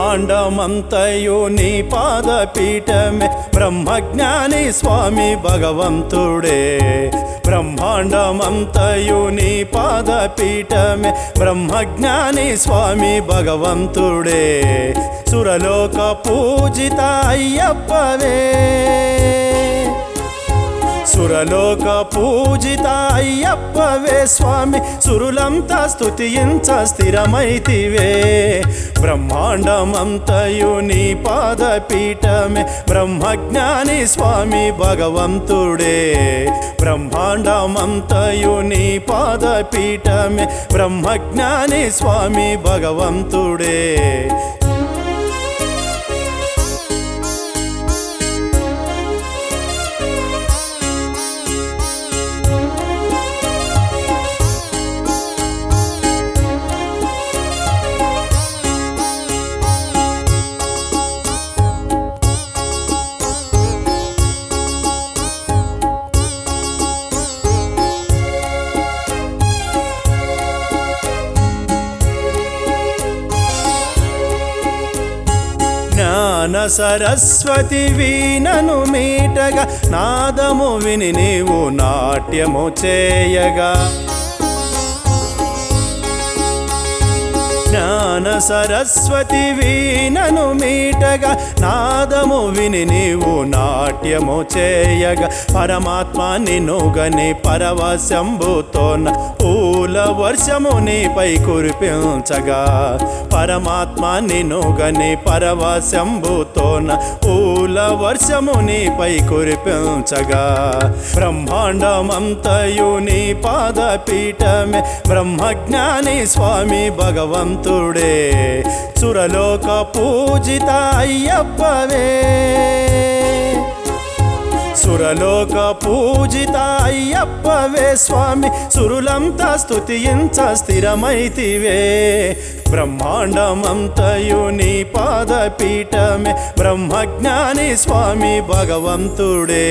బ్రహ్మాండమంతయు నీ పాదపీఠమే బ్రహ్మజ్ఞాని స్వామి భగవంతుడే బ్రహ్మాండమంతయు నీ పాదపీఠమే బ్రహ్మజ్ఞాని స్వామి భగవంతుడే సురలోక పూజిత అయ్యప్పవే సురలోక పూజిత అయ్యప్పవే స్వామి సురులంతా స్తుతించ స్థిరమైతివే బ్రహ్మాండమంతయు నీ పాదపీఠమే బ్రహ్మజ్ఞాని స్వామి భగవంతుడే బ్రహ్మాండమంతయు నీ పాదపీఠమే బ్రహ్మజ్ఞాని స్వామి భగవంతుడే జ్ఞాన సరస్వతి వీణను మీటగా నాదము విని నీవు నాట్యము చేయగా జ్ఞాన సరస్వతి వీణను మీటగా నాదము విని నీవు నాట్యము చేయగా పరమాత్మ నిన్నుగని పరవశంభుతోన పూల వర్షము నీపై కురిపించగా పరమాత్మ నిన్నుగని పరవశంభుతోన పూల వర్షము నీపై కురిపించగా బ్రహ్మాండమంతయు నీ పాదపీఠమే బ్రహ్మజ్ఞాని స్వామి భగవంతుడే సురలోక పూజిత అయ్యప్పవే సురలోక పూజిత అయ్యప్పవే స్వామి సురులంతా స్తుతించ స్థిరమైతివే బ్రహ్మాండమంతయు నీ పాదపీఠమే బ్రహ్మజ్ఞాని స్వామి భగవంతుడే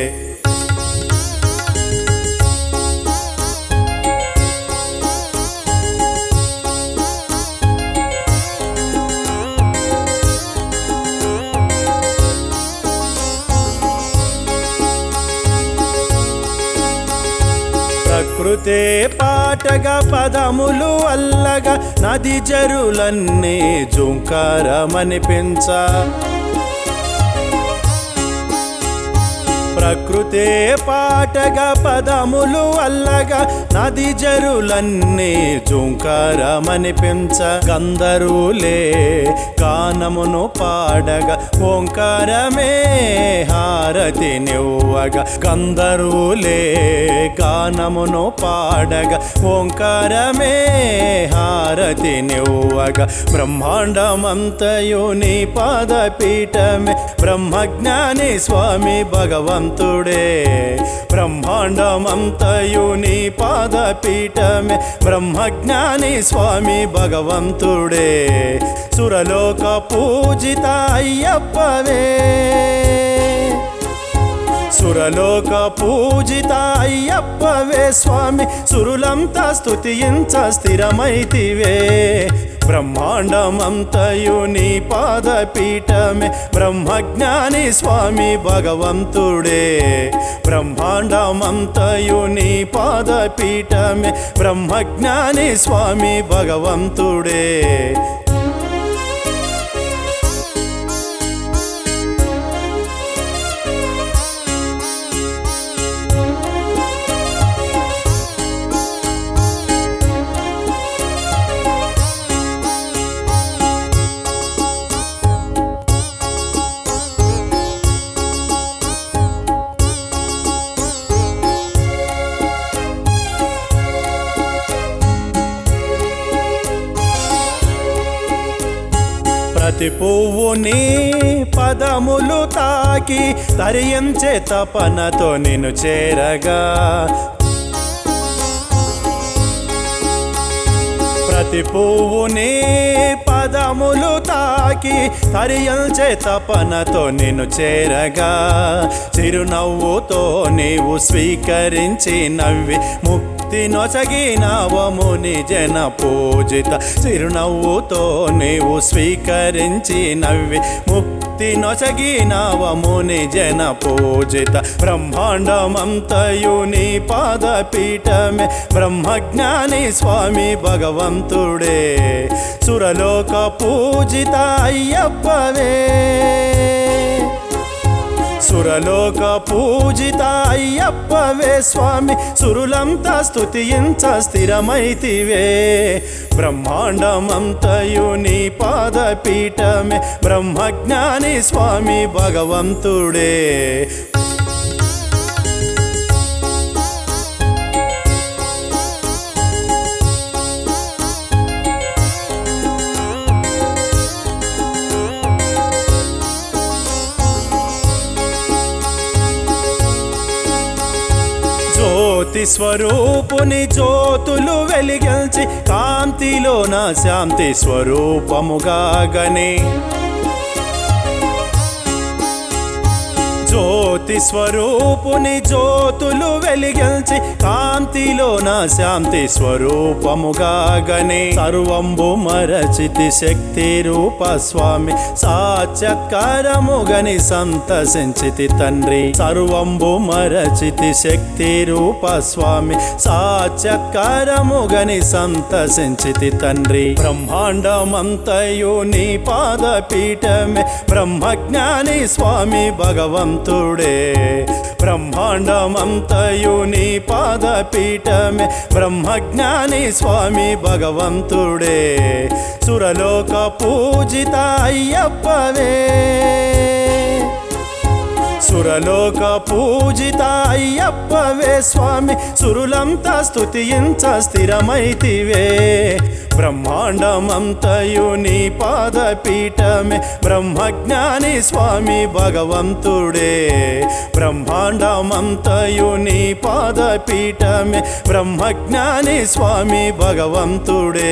ప్రకృతే పాటగా పదములు అల్లగా నది జరులన్నీ జుంకారమనిపించ ప్రకృతే పాటగా పదములు అల్లగా నది జరులన్నీ జుంకారమనిపించ గంధరులే గానమును పాడగా ఓంకారమే హారతి నివ్వగా గంధరులే గానమును పాడగా ఓంకారమే హారతి నివ్వగా బ్రహ్మాండమంతయు నీ పాదపీఠమే బ్రహ్మజ్ఞాని స్వామి భగవంతుడే బ్రహ్మాండమంతయు నీ పాదపీఠమే బ్రహ్మజ్ఞాని స్వామి భగవంతుడే సురలోక పూజిత అయ్యప్పవే సురలోక పూజిత అయ్యప్పవే స్వామి సురులంతా స్తుతించ స్థిరమైతివే బ్రహ్మాండమంతయు నీ పాదపీఠమే బ్రహ్మజ్ఞాని స్వామి భగవంతుడే బ్రహ్మాండమంతయు నీ పాదపీఠమే బ్రహ్మజ్ఞాని స్వామి భగవంతుడే ప్రతి పువ్వుని పదములు తాకి తరియంచే తపనతో నిన్ను చేరగా ప్రతి పువ్వుని పదములు తాకి తరియంచే తపనతో నిన్ను చేరగా చిరునవ్వుతో నీవు స్వీకరించి నవ్వి ముక్తి ముక్తి నొసగినావముని జన పూజిత చిరునవ్వుతో నీవు స్వీకరించి నవ్వి ముక్తి నొసగినావముని జన పూజిత బ్రహ్మాండమంతయు నీ పాదపీఠమే బ్రహ్మజ్ఞాని స్వామి భగవంతుడే సురలోక పూజిత అయ్యప్పవే సురలోక పూజిత అయ్యప్పవే స్వామి సురులంతా స్తుతించ స్థిరమైతివే బ్రహ్మాండమంతయు నీ పాదపీఠమే బ్రహ్మజ్ఞాని స్వామి భగవంతుడే జ్యోతి స్వరూపుని జ్యోతులు వెలిగించి కాంతిలోన శాంతి స్వరూపముగాగనే జ్యోతి స్వరూపుని జ్యోతులు వెలిగించి కాంతిలోన శాంతి స్వరూపముగాగనే సర్వంబు మరచితి శక్తి రూప స్వామి సాక్షాత్కారముగని సంతసించితి తండ్రి సర్వంబు మరచితి శక్తి రూప స్వామి సాక్షాత్కారముగని సంతసించితి తండ్రి బ్రహ్మాండమంతయు నీ పాదపీఠమే బ్రహ్మజ్ఞాని స్వామి భగవంతుడే బ్రహ్మాండమంతయు నీ పాదపీఠమే బ్రహ్మజ్ఞాని స్వామి భగవంతుడే సురలోక పూజిత అయ్యప్పవే సురలోక పూజిత అయ్యప్పవే స్వామి సురులంతా స్తుతించ స్థిరమైతివే బ్రహ్మాండమంతయు నీ పాదపీఠమే బ్రహ్మజ్ఞాని స్వామి భగవంతుడే బ్రహ్మాండమంతయు నీ పాదపీఠమే బ్రహ్మజ్ఞాని స్వామి భగవంతుడే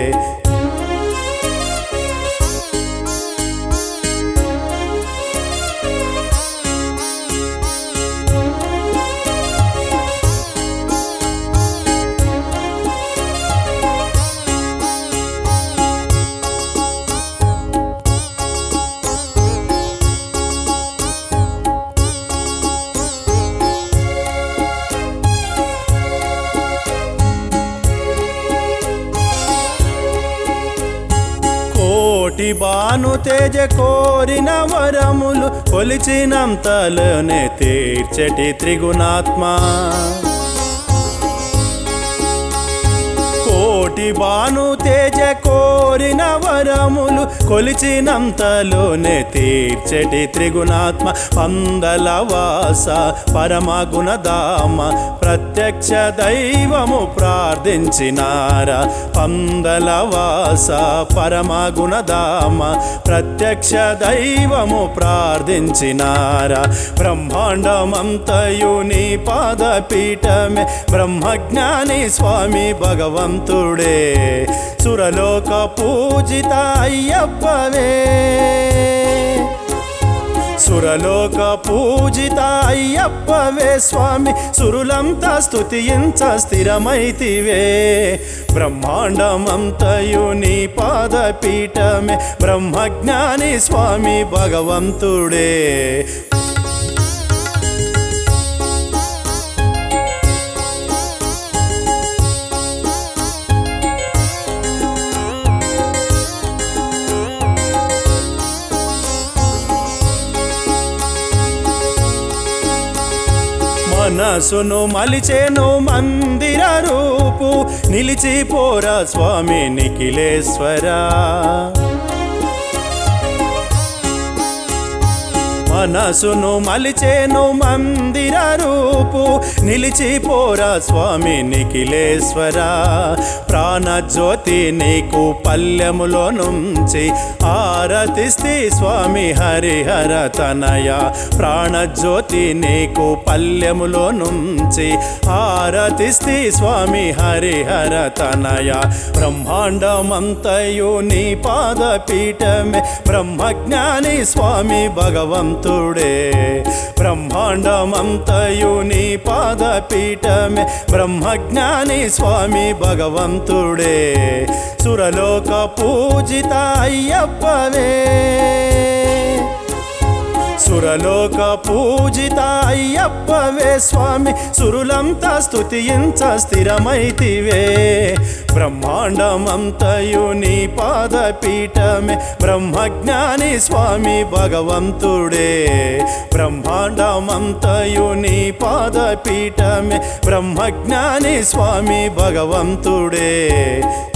కోటి బాను తేజ కోరిన వరములు కొలిచినంతలోనే తీర్చటి త్రిగుణాత్మ కోటి బాను తేజ కోరిన వరములు కొలిచినంతలోనే తీర్చటి త్రిగుణాత్మ పందల వాస పరమగుణధామ ప్రత్యక్ష దైవము ప్రార్థించినారా పందల వాస పరమగుణధామ ప్రత్యక్ష దైవము ప్రార్థించినారా బ్రహ్మాండమంతయు నీ పాదపీఠమే బ్రహ్మజ్ఞాని స్వామి భగవంతుడే సురలోక పూజిత అయ్యప్పవే సురలోక పూజిత అయ్యప్పవే స్వామి సురులంతా స్తుతించ స్థిరమైతివే బ్రహ్మాండమంతయు నీ పాదపీఠమే బ్రహ్మజ్ఞాని స్వామి భగవంతుడే మనసును మలిచేను మందిర రూపు నిలిచిపోరా స్వామి నిఖిలేశ్వరా మనసును మలిచేను మందిర రూపు నిలిచిపోరా స్వామి నిఖిలేశ్వర ప్రాణజ్యోతి నీకు పల్లెములో నుంచి ఆరతిస్తే స్వామి హరిహర తనయ ప్రాణజ్యోతి నీకు పల్లెములో నుంచి ఆరతిస్తే స్వామి హరిహర తనయ బ్రహ్మాండమంతయు నీ పాదపీఠమే బ్రహ్మజ్ఞాని స్వామి భగవంతుడే భగవంతుడే బ్రహ్మాండమంతయు నీ పాదపీఠమే బ్రహ్మజ్ఞాని స్వామి భగవంతుడే సురలోక పూజిత అయ్యప్పవే సురలోక పూజిత అయ్యప్పవే స్వామి సురులంతా స్తుతించ స్థిరమైతివే బ్రహ్మాండమంతయు నీ పాదపీఠమే బ్రహ్మజ్ఞాని స్వామి భగవంతుడే బ్రహ్మాండమంతయు నీ పాదపీఠమే బ్రహ్మజ్ఞాని స్వామి భగవంతుడే